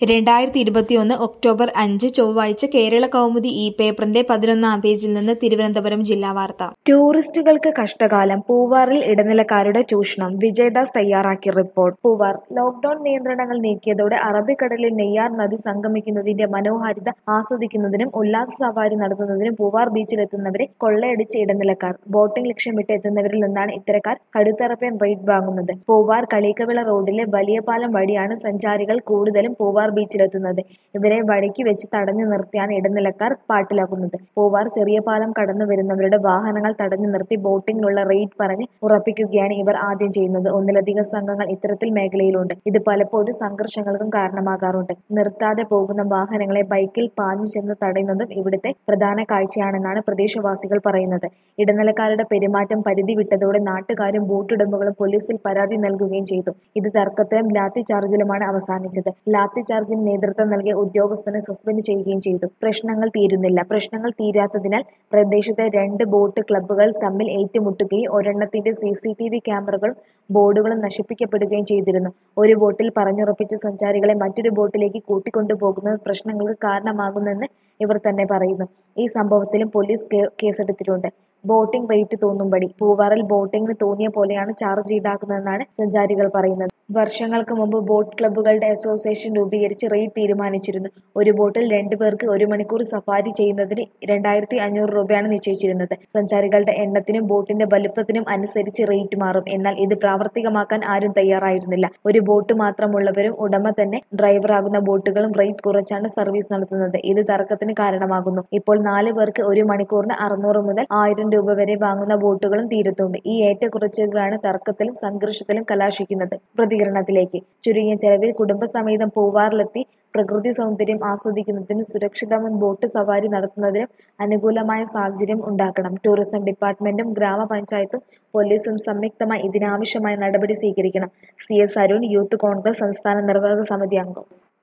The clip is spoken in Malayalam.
രണ്ടായിരത്തി ഇരുപത്തിയൊന്ന് ഒക്ടോബർ അഞ്ച് ചൊവ്വാഴ്ച കേരള കൗമുദി ഈ പേപ്പറിന്റെ പതിനൊന്നാം പേജിൽ നിന്ന് തിരുവനന്തപുരം ജില്ലാ വാർത്ത ടൂറിസ്റ്റുകൾക്ക് കഷ്ടകാലം പൂവാറിൽ ഇടനിലക്കാരുടെ ചൂഷണം വിജയദാസ് തയ്യാറാക്കിയ റിപ്പോർട്ട് പൂവാർ ലോക്ഡൌൺ നിയന്ത്രണങ്ങൾ നീക്കിയതോടെ അറബിക്കടലിൽ നെയ്യാർ നദി സംഗമിക്കുന്നതിന്റെ മനോഹാരിത ആസ്വദിക്കുന്നതിനും ഉല്ലാസ സവാരി നടത്തുന്നതിനും പൂവാർ ബീച്ചിലെത്തുന്നവരെ കൊള്ളയടിച്ച് ഇടനിലക്കാർ ബോട്ടിംഗ് ലക്ഷ്യമിട്ട് എത്തുന്നവരിൽ നിന്നാണ് ഇത്തരക്കാർ കടുത്തറപ്പൻ റേറ്റ് വാങ്ങുന്നത് പൂവാർ കളീക്കവിള റോഡിലെ വലിയ പാലം വഴിയാണ് സഞ്ചാരികൾ കൂടുതലും പൂവാർ ബീച്ചിലെത്തുന്നത് ഇവരെ വഴിക്ക് വെച്ച് തടഞ്ഞു നിർത്തിയാണ് ഇടനിലക്കാർ പാട്ടിലാക്കുന്നത് പൂവാർ ചെറിയ പാലം കടന്നു വരുന്നവരുടെ വാഹനങ്ങൾ തടഞ്ഞു നിർത്തി ബോട്ടിങ്ങിനുള്ള റേറ്റ് പറഞ്ഞ് ഉറപ്പിക്കുകയാണ് ഇവർ ആദ്യം ചെയ്യുന്നത് ഒന്നിലധികം സംഘങ്ങൾ ഇത്തരത്തിൽ മേഖലയിലുണ്ട് ഇത് പലപ്പോഴും സംഘർഷങ്ങൾക്കും കാരണമാകാറുണ്ട് നിർത്താതെ പോകുന്ന വാഹനങ്ങളെ ബൈക്കിൽ പാഞ്ഞു ചെന്ന് തടയുന്നതും ഇവിടുത്തെ പ്രധാന കാഴ്ചയാണെന്നാണ് പ്രദേശവാസികൾ പറയുന്നത് ഇടനിലക്കാരുടെ പെരുമാറ്റം പരിധി വിട്ടതോടെ നാട്ടുകാരും ബോട്ടുടമകളും പോലീസിൽ പരാതി നൽകുകയും ചെയ്തു ഇത് തർക്കത്തിലും ലാത്തി ചാർജിലുമാണ് അവസാനിച്ചത് ലാത്തി ചാർജിന് നേതൃത്വം നൽകിയ ഉദ്യോഗസ്ഥനെ സസ്പെൻഡ് ചെയ്യുകയും ചെയ്തു പ്രശ്നങ്ങൾ തീരുന്നില്ല പ്രശ്നങ്ങൾ തീരാത്തതിനാൽ പ്രദേശത്തെ രണ്ട് ബോട്ട് ക്ലബ്ബുകൾ തമ്മിൽ ഏറ്റുമുട്ടുകയും ഒരെണ്ണത്തിന്റെ സി സി ടി വി ക്യാമറകളും ബോർഡുകളും നശിപ്പിക്കപ്പെടുകയും ചെയ്തിരുന്നു ഒരു ബോട്ടിൽ പറഞ്ഞുറപ്പിച്ച സഞ്ചാരികളെ മറ്റൊരു ബോട്ടിലേക്ക് കൂട്ടിക്കൊണ്ടുപോകുന്നത് പ്രശ്നങ്ങൾക്ക് കാരണമാകുന്നെന്ന് ഇവർ തന്നെ പറയുന്നു ഈ സംഭവത്തിലും പോലീസ് കേ- കേസെടുത്തിട്ടുണ്ട് ബോട്ടിംഗ് റേറ്റ് തോന്നുംപടി പൂവാറിൽ ബോട്ടിങ്ങിന് തോന്നിയ പോലെയാണ് ചാർജ് ഈടാക്കുന്നതെന്നാണ് സഞ്ചാരികൾ പറയുന്നത് വർഷങ്ങൾക്ക് മുമ്പ് ബോട്ട് ക്ലബ്ബുകളുടെ അസോസിയേഷൻ രൂപീകരിച്ച് റേറ്റ് തീരുമാനിച്ചിരുന്നു ഒരു ബോട്ടിൽ രണ്ടു പേർക്ക് ഒരു മണിക്കൂർ സഫാരി ചെയ്യുന്നതിന് രണ്ടായിരത്തി അഞ്ഞൂറ് രൂപയാണ് നിശ്ചയിച്ചിരുന്നത് സഞ്ചാരികളുടെ എണ്ണത്തിനും ബോട്ടിന്റെ വലുപ്പത്തിനും അനുസരിച്ച് റേറ്റ് മാറും എന്നാൽ ഇത് പ്രാവർത്തികമാക്കാൻ ആരും തയ്യാറായിരുന്നില്ല ഒരു ബോട്ട് മാത്രമുള്ളവരും ഉടമ തന്നെ ഡ്രൈവറാകുന്ന ബോട്ടുകളും റേറ്റ് കുറച്ചാണ് സർവീസ് നടത്തുന്നത് ഇത് തർക്കത്തിന് കാരണമാകുന്നു ഇപ്പോൾ നാല് പേർക്ക് ഒരു മണിക്കൂറിന് അറുന്നൂറ് മുതൽ ആയിരം രൂപ വരെ വാങ്ങുന്ന ബോട്ടുകളും തീരത്തുണ്ട് ഈ ഏറ്റക്കുറച്ചിലുകളാണ് തർക്കത്തിലും സംഘർഷത്തിലും കലാശിക്കുന്നത് പ്രതികരണത്തിലേക്ക് ചുരുങ്ങിയ ചെലവിൽ കുടുംബസമേതം പൂവാറിലെത്തി പ്രകൃതി സൗന്ദര്യം ആസ്വദിക്കുന്നതിനും സുരക്ഷിതമായ ബോട്ട് സവാരി നടത്തുന്നതിനും അനുകൂലമായ സാഹചര്യം ഉണ്ടാക്കണം ടൂറിസം ഡിപ്പാർട്ട്മെന്റും ഗ്രാമപഞ്ചായത്തും പോലീസും സംയുക്തമായി ഇതിനാവശ്യമായ നടപടി സ്വീകരിക്കണം C S Arun youth Congress സംസ്ഥാന നിർവാഹക സമിതി അംഗം